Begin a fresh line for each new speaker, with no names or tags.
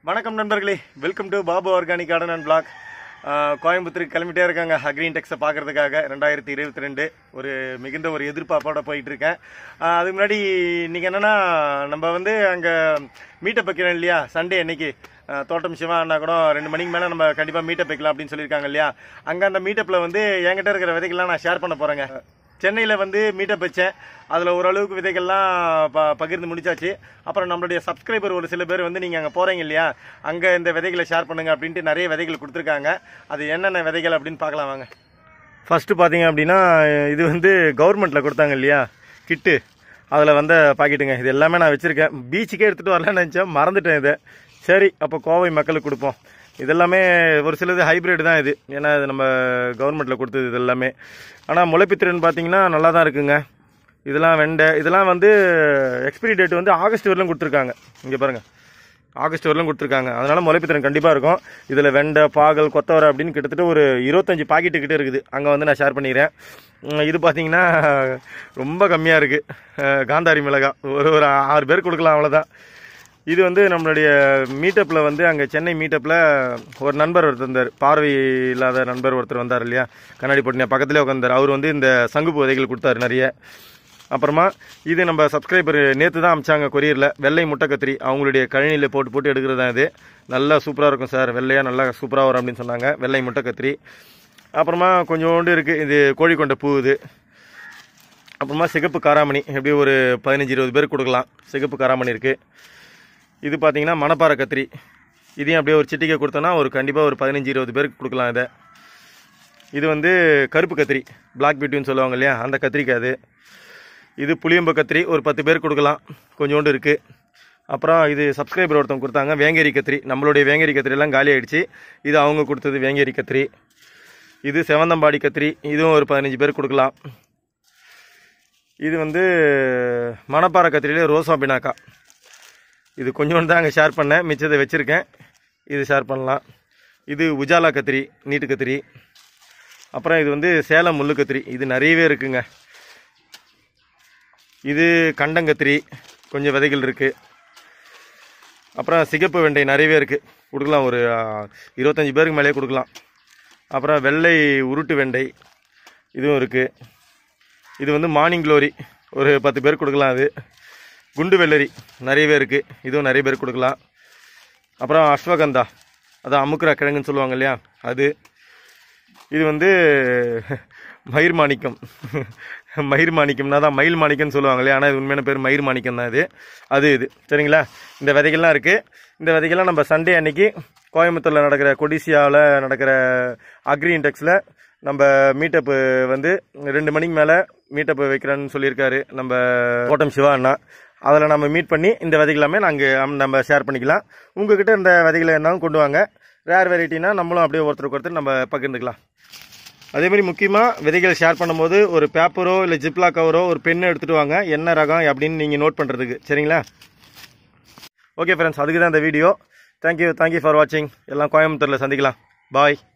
வணக்கம் நண்பர்களே welcome to Babu organic garden and blog கோயம்புத்தூருக்கு கிளம்பிட்டே இருக்காங்க அக்ரீன் டெக்ஸை பார்க்கறதுக்காக ரெண்டாயிரத்தி இருபத்தி ரெண்டு ஒரு மிகுந்த ஒரு எதிர்பார்ப்போட போயிட்டு இருக்கேன் ஆஹ் அதுக்கு முன்னாடி இன்னைக்கு என்னன்னா நம்ம வந்து அங்கே மீட்டப் வைக்கிறோம் இல்லையா சண்டே அன்னைக்கு ஆஹ் தோட்டம் சிவா அண்ணா கூட ரெண்டு மணிக்கு மேலே நம்ம கண்டிப்பாக மீட்டப் வைக்கலாம் அப்படின்னு சொல்லியிருக்காங்க இல்லையா அங்கே அந்த மீட்டப்பில் வந்து என்கிட்ட இருக்கிற விதைகள்லாம் நான் ஷேர் பண்ண போகிறேங்க சென்னையில் வந்து மீட்டப் வச்சேன் அதில் ஓரளவுக்கு விதைகள்லாம் ப பகிர்ந்து முடிச்சாச்சு அப்புறம் நம்மளுடைய சப்ஸ்கிரைபர் ஒரு சில பேர் வந்து நீங்கள் அங்கே போகிறீங்க இல்லையா அங்கே இந்த விதைகளை ஷேர் பண்ணுங்க அப்படின்ட்டு நிறைய விதைகள் கொடுத்துருக்காங்க அது என்னென்ன விதைகள் அப்படின்னு பார்க்கலாம் வாங்க ஃபஸ்ட்டு பார்த்தீங்க அப்படின்னா இது வந்து கவர்மெண்ட்டில் கொடுத்தாங்க இல்லையா கிட்டு அதில் வந்த பாக்கெட்டுங்க இது எல்லாமே நான் வச்சுருக்கேன் பீச்சுக்கே எடுத்துகிட்டு வரலான்னு நினச்சேன் மறந்துட்டேன் இதை சரி அப்போ கோவை மக்களுக்கு கொடுப்போம் இதெல்லாமே ஒரு சிலது ஹைப்ரிட் தான் இது ஏன்னா இது நம்ம கவர்மெண்ட்டில் கொடுத்தது இது எல்லாமே ஆனால் முளைப்பித்திறன் பார்த்தீங்கன்னா நல்லா தான் இருக்குங்க இதெல்லாம் வெண்டை இதெல்லாம் வந்து எக்ஸ்பிரி டேட் வந்து ஆகஸ்ட் வரலும் கொடுத்துருக்காங்க இங்கே பாருங்கள் ஆகஸ்ட் வரலும் கொடுத்துருக்காங்க அதனால முளைப்பித்திறன் கண்டிப்பாக இருக்கும் இதில் வெண்டை பாகல் கொத்தவரை அப்படின்னு கிட்டத்தட்ட ஒரு இருபத்தஞ்சு பாக்கெட்டு கிட்ட இருக்குது அங்கே வந்து நான் ஷேர் பண்ணிக்கிறேன் உம், இது பார்த்தீங்கன்னா ரொம்ப கம்மியாக இருக்குது காந்தாரி மிளகா ஒரு ஒரு ஆறு பேர் கொடுக்கலாம் அவ்வளோதான் இது வந்து நம்மளுடைய மீட்டப்பில் வந்து அங்கே சென்னை மீட்டப்பில் ஒரு நண்பர் ஒருத்தர் இருந்தார் பார்வை இல்லாத நண்பர் ஒருத்தர் வந்தார் இல்லையா கண்ணாடி போட்டினா பக்கத்துலேயே உட்காந்தார் அவர் வந்து இந்த சங்குப்பு விதைகள் கொடுத்தாரு நிறைய அப்புறமா இது நம்ம சப்ஸ்கிரைபர் நேற்று தான் அமிச்சாங்க கொரியரில் வெள்ளை முட்டை கத்திரி அவங்களுடைய கழனியில் போட்டு போட்டு எடுக்கிறது தான் இது நல்லா சூப்பராக இருக்கும் சார் வெள்ளையாக நல்லா சூப்பராக வரும் அப்படின்னு சொன்னாங்க வெள்ளை முட்டை கத்திரி அப்புறமா கொஞ்சோண்டு இருக்குது இது கோழிக்கொண்ட பூ இது அப்புறமா சிகப்பு காராமணி எப்படியும் ஒரு பதினஞ்சு இருபது பேர் கொடுக்கலாம் சிகப்பு காராமணி இருக்குது இது பார்த்தீங்கன்னா மணப்பாறை கத்திரி இதையும் அப்படியே ஒரு சிட்டிக்கை கொடுத்தோன்னா ஒரு கண்டிப்பாக ஒரு பதினஞ்சு இருபது பேருக்கு கொடுக்கலாம் இதை இது வந்து கருப்பு கத்திரி பிளாக் பியூட்டின்னு சொல்லுவாங்க இல்லையா அந்த கத்திரிக்காய் அது இது புளியம்பு கத்திரி ஒரு பத்து பேர் கொடுக்கலாம் கொஞ்சோண்டு இருக்குது அப்புறம் இது சப்ஸ்கிரைபர் ஒருத்தவங்க கொடுத்தாங்க வேங்கேரி கத்திரி நம்மளுடைய வேங்கேரி கத்திரி எல்லாம் காலி ஆயிடுச்சு இது அவங்க கொடுத்தது வேங்கேரி கத்திரி இது செவந்தம்பாடி கத்திரி இதுவும் ஒரு பதினஞ்சு பேர் கொடுக்கலாம் இது வந்து மணப்பாறை கத்திரியிலே ரோசா பினாக்கா இது கொஞ்சோண்டு தான் அங்கே ஷேர் பண்ணேன் மிச்சத்தை வச்சுருக்கேன் இது ஷேர் பண்ணலாம் இது உஜாலா கத்திரி நீட்டு கத்திரி அப்புறம் இது வந்து சேலம் முள்ளு கத்திரி இது நிறையவே இருக்குங்க இது கண்டங்கத்திரி கொஞ்சம் விதைகள் இருக்குது அப்புறம் சிகப்பு வெண்டை நிறையவே இருக்குது கொடுக்கலாம் ஒரு ஆ, இருபத்தஞ்சி பேருக்கு மேலேயே கொடுக்கலாம் அப்புறம் வெள்ளை உருட்டு வெண்டை இதுவும் இருக்குது இது வந்து மார்னிங் க்ளோரி ஒரு பத்து பேர் கொடுக்கலாம் அது குண்டு வெள்ளரி நிறையவே இருக்குது இதுவும் நிறைய பேர் கொடுக்கலாம் அப்புறம் அஸ்வகந்தா அதான் அமுக்குரா கிழங்குன்னு சொல்லுவாங்க இல்லையா அது இது வந்து மயிர் மாணிக்கம் மயிர் மாணிக்கம்னா தான் மயில் மாணிக்கம்னு சொல்லுவாங்க இல்லையா ஆனால் இது உண்மையான பேர் மயிர் மாணிக்கம் தான் இது அது இது சரிங்களா இந்த விதைகள்லாம் இருக்குது இந்த விதைகள்லாம் நம்ம சண்டே அன்னைக்கு கோயம்புத்தூரில் நடக்கிற கொடிசியாவில் நடக்கிற அக்ரி இன்டெக்ஸில் நம்ம மீட்டப்பு வந்து ரெண்டு மணிக்கு மேலே மீட்டப்பு வைக்கிறேன்னு சொல்லியிருக்காரு நம்ம கோட்டம் சிவா அண்ணா அதில் நம்ம மீட் பண்ணி இந்த விதைகள் எல்லாமே நாங்கள் நம்ம ஷேர் பண்ணிக்கலாம் உங்ககிட்ட இந்த விதைகளை இருந்தாலும் கொண்டு வாங்க ரேர் வெரைட்டினா நம்மளும் அப்படியே ஒருத்தருக்கு ஒருத்தர் நம்ம பகிர்ந்துக்கலாம் அதே மாதிரி முக்கியமாக விதைகள் ஷேர் பண்ணும்போது ஒரு பேப்பரோ இல்லை ஜிப்லா கவரோ ஒரு பெண்ணை எடுத்துகிட்டு வாங்க என்ன ரகம் அப்படின்னு நீங்கள் நோட் பண்ணுறதுக்கு சரிங்களா ஓகே ஃப்ரெண்ட்ஸ் அதுக்கு தான் இந்த வீடியோ தேங்க்யூ தேங்க்யூ ஃபார் வாட்சிங் எல்லாம் கோயம்புத்தூரில் சந்திக்கலாம் பாய்